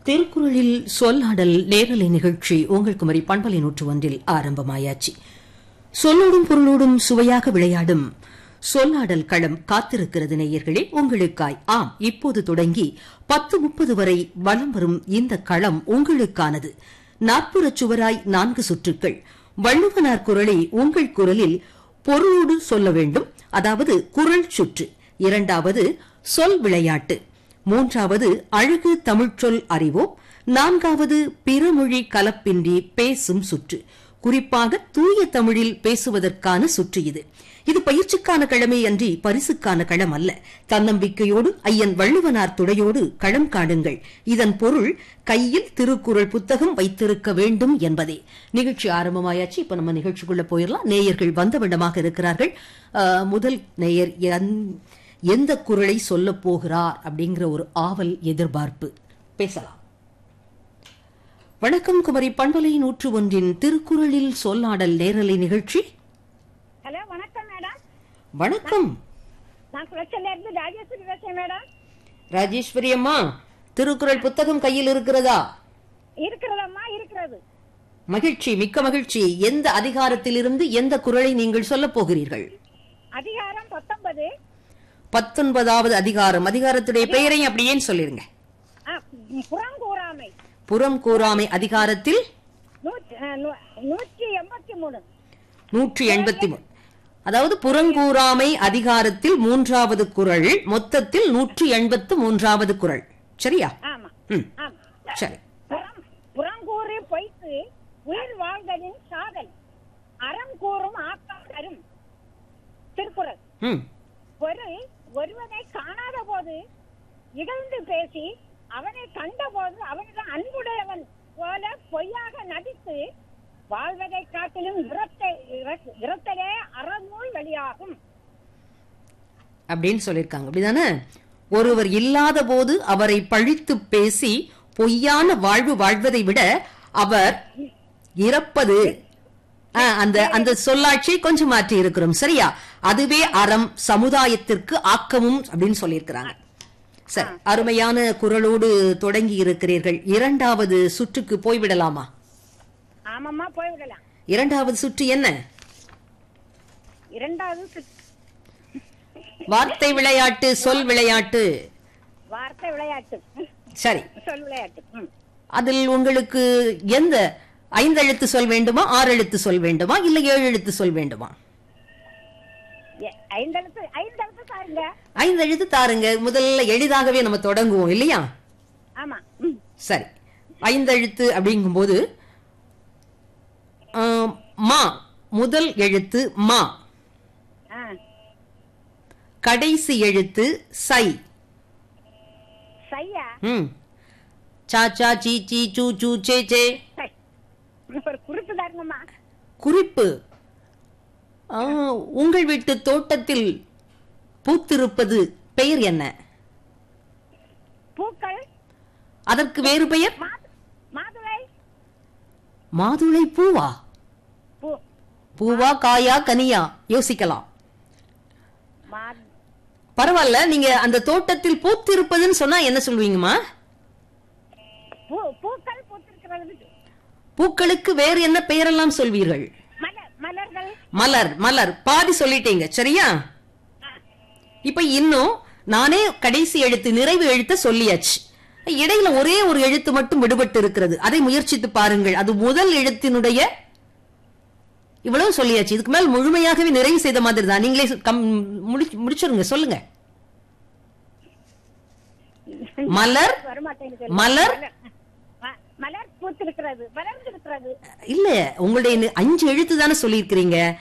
திருக்குறளில் சொல்லாடல் நேரலை நிகழ்ச்சி உங்கள் குமரி பண்பலை நூற்று ஒன்றில் ஆரம்பமாயாச்சு சொல்லோடும் பொருளோடும் சுவையாக விளையாடும் சொல்லாடல் களம் காத்திருக்கிறது நேயர்களே உங்களுக்காய் ஆம் இப்போது தொடங்கி பத்து முப்பது வரை வலம் வரும் இந்த களம் உங்களுக்கானது நாற்புறச் சுவராய் நான்கு சுற்றுக்கள் வள்ளுவனார் குரலை உங்கள் குரலில் பொருளோடு சொல்ல வேண்டும் அதாவது குரல் சுற்று இரண்டாவது சொல் விளையாட்டு மூன்றாவது அழகு தமிழ்ச்சொல் அறிவோம் நான்காவது பிறமொழி கலப்பின்றி பேசும் சுற்று குறிப்பாக தூய தமிழில் பேசுவதற்கான சுற்று இது இது பயிற்சிக்கான களமே அன்றி பரிசுக்கான களம் அல்ல தன்னம்பிக்கையோடு ஐயன் வள்ளுவனார் துடையோடு களம் காணுங்கள் இதன் பொருள் கையில் திருக்குறள் புத்தகம் வைத்திருக்க வேண்டும் என்பதே நிகழ்ச்சி ஆரம்பமாயாச்சு இப்ப நம்ம நிகழ்ச்சிக்குள்ள போயிடலாம் நேயர்கள் வந்தவிடமாக இருக்கிறார்கள் அஹ், முதல் நேயர் எந்- எந்த குரலை சொல்லப் போகிறார் அப்படிங்கிற ஒரு ஆவல் எதிர்பார்ப்பு பேசலாம் வணக்கம் குமரி பண்பலை நூற்று ஒன்றின் திருக்குறளில் சொல்லாடல் நேரலை நிகழ்ச்சி ஹலோ வணக்கம் மேடம் வணக்கம் நான் குளச்சல்ல இருந்து ராஜேஸ்வரி பேசுறேன் மேடம் ராஜேஸ்வரி அம்மா திருக்குறள் புத்தகம் கையில் இருக்கிறதா இருக்கிறதம்மா இருக்கிறது மகிழ்ச்சி மிக்க மகிழ்ச்சி எந்த அதிகாரத்திலிருந்து எந்த குறளை நீங்கள் சொல்லப் போகிறீர்கள் அதிகாரம் பத்தொன்பது பத்தொன்பதாவது அதிகாரம் அதிகாரத்துடைய பெயரையும் அப்படியே சொல்லிருங்க ஆ, புறங்கூறாமை புறம் கூறாமை அதிகாரத்தில் நூற்றி ஆ, நூ- நூற்றி எண்பத்தி மூணு நூற்றி எண்பத்தி மூணு அதாவது புறங்கூறாமை அதிகாரத்தில் மூன்றாவது குறள் மொத்தத்தில் நூற்றி எண்பத்து மூன்றாவது குறள் சரியா ஆமா ம் ஆமா சரி புறம் புறங்கூறி பொய்த்து உயிர் வாழ்தலின் சாதல் அறம் கூறும் ஆக்கம் தரும் திருக்குறள் ம் பொருள் ஒருவனை காணாத போது இகழ்ந்து பேசி அவனை கண்டபோது அவனிடம் அன்புடையவன் போல பொய்யாக நடித்து வாழ்வதை காட்டிலும் இறத்தை இறத்- இறத்தலே அறநூல் வழியாகும் அப்படின்னு சொல்லியிருக்காங்க அப்படிதானே ஒருவர் இல்லாத போது அவரை பழித்து பேசி பொய்யான வாழ்வு வாழ்வதை விட அவர் இறப்பது ஆ, அந்த அந்த சொல்லாட்சியை கொஞ்சம் மாற்றி இருக்கிறோம் சரியா அதுவே அறம் சமுதாயத்திற்கு ஆக்கமும் அப்படின்னு சொல்லியிருக்கிறாங்க சரி அருமையான குரலோடு தொடங்கி இருக்கிறீர்கள் இரண்டாவது சுற்றுக்கு போய்விடலாமா ஆமாம்மா போய்விடலாம் இரண்டாவது சுற்று என்ன இரண்டாவது சு- வார்த்தை விளையாட்டு சொல் விளையாட்டு வார்த்தை விளையாட்டு சரி சொல் விளையாட்டு ம். அதில் உங்களுக்கு எந்த ஐந்தெழுத்து சொல் வேண்டுமா ஆறு எழுத்து சொல் வேண்டுமா இல்ல ஏழு எழுத்து சொல் வேண்டுமா எ- ஐந்தெழுத்து ஐந்தெழுத்து சாருங்க ஐந்தெழுத்து தாருங்க முதல்ல எளிதாகவே நம்ம தொடங்குவோம் இல்லையா ஆமா ம். சரி ஐந்தெழுத்து அப்படிங்கும்போது ஆம், மா முதல் எழுத்து மா ஆ. கடைசி எழுத்து சை சையா ம் சா சா சீ சீ சூ சூ சே சே சை. ஒரு குறிப்பு தாருங்கம்மா குறிப்பு ஆ, உங்கள் வீட்டு தோட்டத்தில் பூத்திருப்பது பெயர் என்ன பூக்கள் அதற்கு வேறு பெயர் மாது- மாதுளை மாதுளை பூவா பூ பூவா காயா கனியா யோசிக்கலாம் மா- பரவாயில்ல நீங்க அந்த தோட்டத்தில் பூத்திருப்பதுன்னு சொன்னா என்ன சொல்வீங்கம்மா பூ பூக்கள் பூத்திருக்கிறது பூக்களுக்கு வேறு என்ன பெயரெல்லாம் சொல்வீர்கள் மலர் மலர்கள் மலர் மலர் பாதி சொல்லிட்டீங்க சரியா இப்ப இன்னும் நானே கடைசி எழுத்து நிறைவு எழுத்த சொல்லியாச்சு இடையில ஒரே ஒரு எழுத்து மட்டும் விடுபட்டு இருக்கிறது அதை முயற்சித்து பாருங்கள் அது முதல் எழுத்தினுடைய இவ்வளவு சொல்லியாச்சு இதுக்கு மேல் முழுமையாகவே நிறைவு செய்த மாதிரி தான் நீங்களே சொ- கம்- முடி- முடிச்சிருங்க சொல்லுங்க மலர் வரமாட்டேங்குது மலர் ம- மலர் பூத்திருக்கிறது வளர்ந்திருக்கிறது இல்ல உங்களுடைய அஞ்சு எழுத்து தானே சொல்லியிருக்கிறீங்க